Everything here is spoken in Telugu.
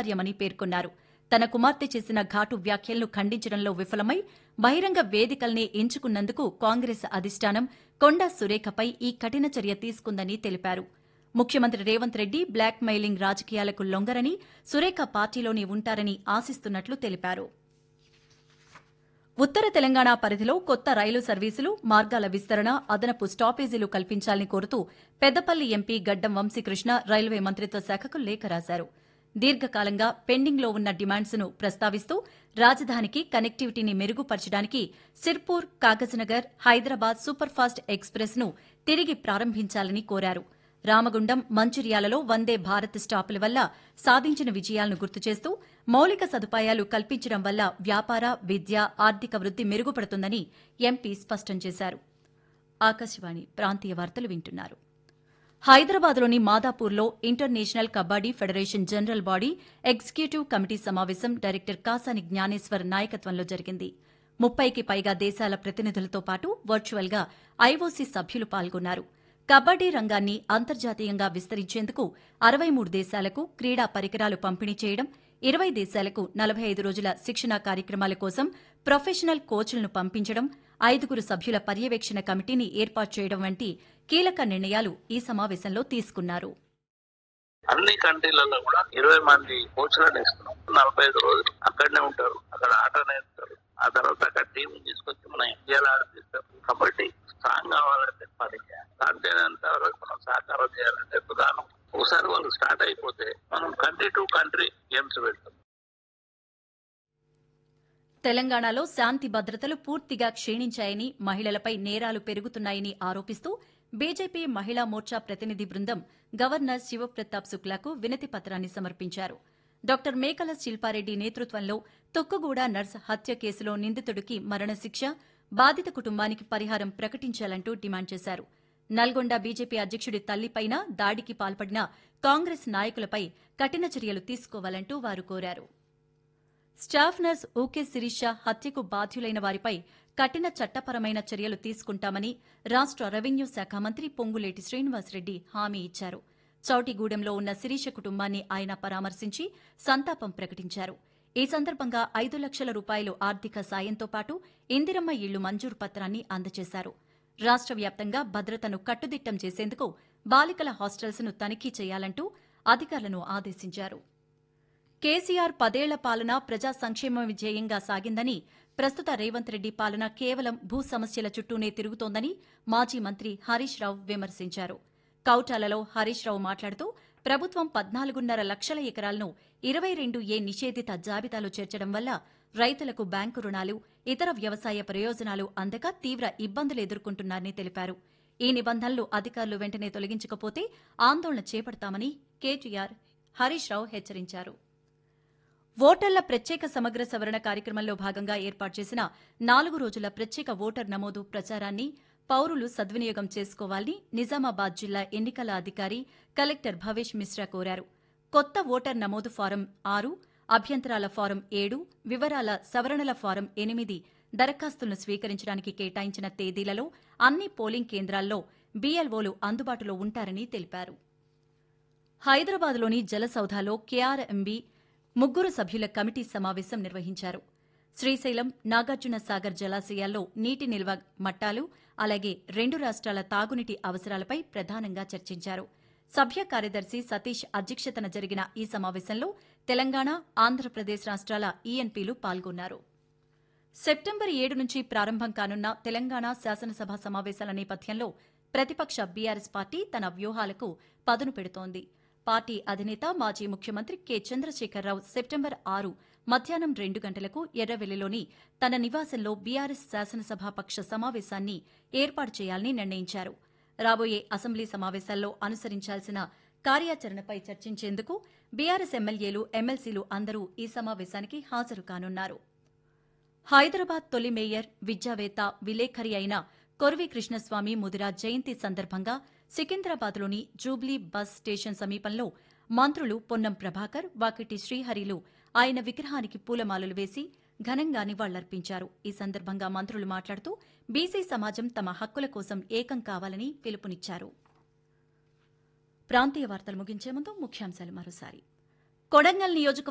అనివార్యమని పేర్కొన్నారు తన కుమార్తె చేసిన ఘాటు వ్యాఖ్యలను ఖండించడంలో విఫలమై బహిరంగ వేదికల్నే ఎంచుకున్నందుకు కాంగ్రెస్ అధిష్టానం కొండా సురేఖపై ఈ కఠిన చర్య తీసుకుందని తెలిపారు ముఖ్యమంత్రి రేవంత్ రెడ్డి బ్లాక్ మెయిలింగ్ రాజకీయాలకు లొంగరని సురేఖ పార్టీలోనే ఉంటారని ఆశిస్తున్నట్లు తెలిపారు ఉత్తర తెలంగాణ పరిధిలో కొత్త రైలు సర్వీసులు మార్గాల విస్తరణ అదనపు స్టాపేజీలు కల్పించాలని కోరుతూ పెద్దపల్లి ఎంపీ గడ్డం వంశీకృష్ణ రైల్వే మంత్రిత్వ శాఖకు లేఖ రాశారు దీర్ఘకాలంగా పెండింగ్లో ఉన్న డిమాండ్స్ ను ప్రస్తావిస్తూ రాజధానికి కనెక్టివిటీని మెరుగుపరచడానికి సిర్పూర్ కాగజ్నగర్ హైదరాబాద్ సూపర్ఫాస్ట్ ఎక్స్ప్రెస్ ను తిరిగి ప్రారంభించాలని కోరారు రామగుండం మంచిర్యాలలో వందే భారత్ స్టాపుల వల్ల సాధించిన విజయాలను గుర్తు చేస్తూ మౌలిక సదుపాయాలు కల్పించడం వల్ల వ్యాపార విద్య ఆర్థిక వృద్ది మెరుగుపడుతుందని ఎంపీ స్పష్టం చేశారు ఆకాశవాణి ప్రాంతీయ వార్తలు వింటున్నారు హైదరాబాద్లోని మాదాపూర్లో international kabaddi federation general body executive committee సమావేశం డైరెక్టర్ కాసాని జ్ఞానేశ్వర్ నాయకత్వంలో జరిగింది ముప్పైకి పైగా దేశాల ప్రతినిధులతో పాటు వర్చువల్గా ఐఓసీ సభ్యులు పాల్గొన్నారు కబడ్డీ రంగాన్ని అంతర్జాతీయంగా విస్తరించేందుకు అరవై మూడు దేశాలకు క్రీడా పరికరాలు పంపిణీ చేయడం ఇరవై దేశాలకు నలభై ఐదు రోజుల శిక్షణా కార్యక్రమాల కోసం ప్రొఫెషనల్ కోచ్లను పంపించడం ఐదుగురు సభ్యుల పర్యవేక్షణ కమిటీని ఏర్పాటు చేయడం వంటి కీలక నిర్ణయాలు ఈ సమావేశంలో తీసుకున్నారు అన్ని కంట్రీలలో కూడా ఇరవై మంది కోచ్లను ఇస్తున్నాం నలభై ఐదు రోజులు అక్కడనే ఉంటారు అక్కడ ఆట నేర్పుతారు ఆ తర్వాత అక్కడ టీం తీసుకొచ్చి మన ఇండియాలో ఆడిపిస్తారు కాబట్టి స్ట్రాంగ్ కావాలంటే పని చేయాలి సాధ్యమైనంత వరకు మనం సహకారం చేయాలంటే ప్రధానం ఒకసారి వాళ్ళు స్టార్ట్ అయిపోతే మనం కంట్రీ టు కంట్రీ గేమ్స్ పెడతాం తెలంగాణలో శాంతి భద్రతలు పూర్తిగా క్షీణించాయని మహిళలపై నేరాలు పెరుగుతున్నాయని ఆరోపిస్తూ బీజేపీ మహిళా మోర్చా ప్రతినిధి బృందం గవర్నర్ శివప్రతాప్ శుక్లాకు వినతి పత్రాన్ని సమర్పించారు డాక్టర్ మేకల శిల్పారెడ్డి నేతృత్వంలో తొక్కుగూడ నర్స్ హత్య కేసులో నిందితుడికి మరణశిక్ష బాధిత కుటుంబానికి పరిహారం ప్రకటించాలంటూ డిమాండ్ చేశారు నల్గొండ బీజేపీ అధ్యక్షుడి తల్లిపైన దాడికి పాల్పడిన కాంగ్రెస్ నాయకులపై కఠిన చర్యలు తీసుకోవాలంటూ వారు కోరారు స్టాఫ్ నర్స్ ఊకే శిరీష హత్యకు బాధ్యులైన వారిపై కఠిన చట్టపరమైన చర్యలు తీసుకుంటామని రాష్ట రెవెన్యూ శాఖ మంత్రి పొంగులేటి శ్రీనివాసరెడ్డి హామీ ఇచ్చారు చౌటిగూడెంలో ఉన్న శిరీష కుటుంబాన్ని ఆయన పరామర్శించి సంతాపం ప్రకటించారు ఈ సందర్భంగా ఐదు లక్షల రూపాయలు ఆర్థిక సాయంతో పాటు ఇందిరమ్మ ఇళ్లు మంజూరు పత్రాన్ని అందజేశారు రాష్ట వ్యాప్తంగా భద్రతను కట్టుదిట్టం చేసేందుకు బాలికల హాస్టల్స్ ను తనిఖీ చేయాలంటూ అధికారులను ఆదేశించారు కేసీఆర్ పదేళ్ల పాలన ప్రజా సంక్షేమ విజయంగా సాగిందని ప్రస్తుత రేవంత్ రెడ్డి పాలన కేవలం భూ సమస్యల చుట్టూనే తిరుగుతోందని మాజీ మంత్రి హరీష్ రావు విమర్శించారు కౌటాలలో హరీష్ రావు మాట్లాడుతూ ప్రభుత్వం పద్నాలుగున్నర లక్షల ఎకరాలను ఇరవై రెండు ఏ నిషేధిత జాబితాలో చేర్చడం వల్ల రైతులకు బ్యాంకు రుణాలు ఇతర వ్యవసాయ ప్రయోజనాలు అందక తీవ్ర ఇబ్బందులు ఎదుర్కొంటున్నారని తెలిపారు ఈ నిబంధనలు అధికారులు వెంటనే తొలగించకపోతే ఆందోళన చేపడతామని కేటీఆర్ హరీష్ రావు హెచ్చరించారు ఓటర్ల ప్రత్యేక సమగ్ర సవరణ కార్యక్రమంలో భాగంగా ఏర్పాటు చేసిన నాలుగు రోజుల ప్రత్యేక ఓటర్ నమోదు ప్రచారాన్ని పౌరులు సద్వినియోగం చేసుకోవాలని నిజామాబాద్ జిల్లా ఎన్నికల అధికారి కలెక్టర్ భవేష్ మిశ్రా కోరారు కొత్త ఓటర్ నమోదు ఫారం ఆరు అభ్యంతరాల ఫారం ఏడు వివరాల సవరణల ఫారం ఎనిమిది దరఖాస్తులను స్వీకరించడానికి కేటాయించిన తేదీలలో అన్ని పోలింగ్ కేంద్రాల్లో బీఎల్ఓలు అందుబాటులో ఉంటారని తెలిపారు హైదరాబాద్లోని జలసౌధాలో కేఆర్ఎంబీ ముగ్గురు సభ్యుల కమిటీ సమావేశం నిర్వహించారు శ్రీశైలం నాగార్జున సాగర్ జలాశయాల్లో నీటి నిల్వ మట్టాలు అలాగే రెండు రాష్ట్రాల తాగునీటి అవసరాలపై ప్రధానంగా చర్చించారు సభ్య కార్యదర్శి సతీష్ అధ్యక్షతన జరిగిన ఈ సమావేశంలో తెలంగాణ ఆంధ్రప్రదేశ్ రాష్ట్రాల ఈఎన్పీలు పాల్గొన్నారు సెప్టెంబర్ ఏడు నుంచి ప్రారంభం కానున్న తెలంగాణ శాసనసభ సమావేశాల నేపథ్యంలో ప్రతిపక్ష బీఆర్ఎస్ పార్టీ తన వ్యూహాలకు పదును పెడుతోంది పార్టీ అధినేత మాజీ ముఖ్యమంత్రి కె చంద్రశేఖరరావు సెప్టెంబర్ ఆరు మధ్యాహ్నం రెండు గంటలకు ఎర్రవెల్లిలోని తన నివాసంలో బీఆర్ఎస్ శాసనసభాపక్ష సమావేశాన్ని ఏర్పాటు చేయాలని నిర్ణయించారు రాబోయే అసెంబ్లీ సమావేశాల్లో అనుసరించాల్సిన కార్యాచరణపై చర్చించేందుకు బీఆర్ఎస్ ఎమ్మెల్యేలు ఎమ్మెల్సీలు అందరూ ఈ సమావేశానికి హాజరు కానున్నారు హైదరాబాద్ తొలి మేయర్ విద్యావేత్త విలేఖరి అయిన కొరవి కృష్ణస్వామి ముదిరా జయంతి సందర్భంగా సికింద్రాబాద్లోని జూబ్లీ బస్ స్టేషన్ సమీపంలో మంత్రులు పొన్నం ప్రభాకర్ వాకిటి శ్రీహరిలు ఆయన విగ్రహానికి పూలమాలలు వేసి ఘనంగా నివాళులర్పించారు ఈ సందర్భంగా మంత్రులు మాట్లాడుతూ బీసీ సమాజం తమ హక్కుల కోసం ఏకం కావాలని పిలుపునిచ్చారు ప్రాంతీయ వార్తలు ముగించే ముందు ముఖ్యాంశాలు మరోసారి కొడంగల్ నియోజక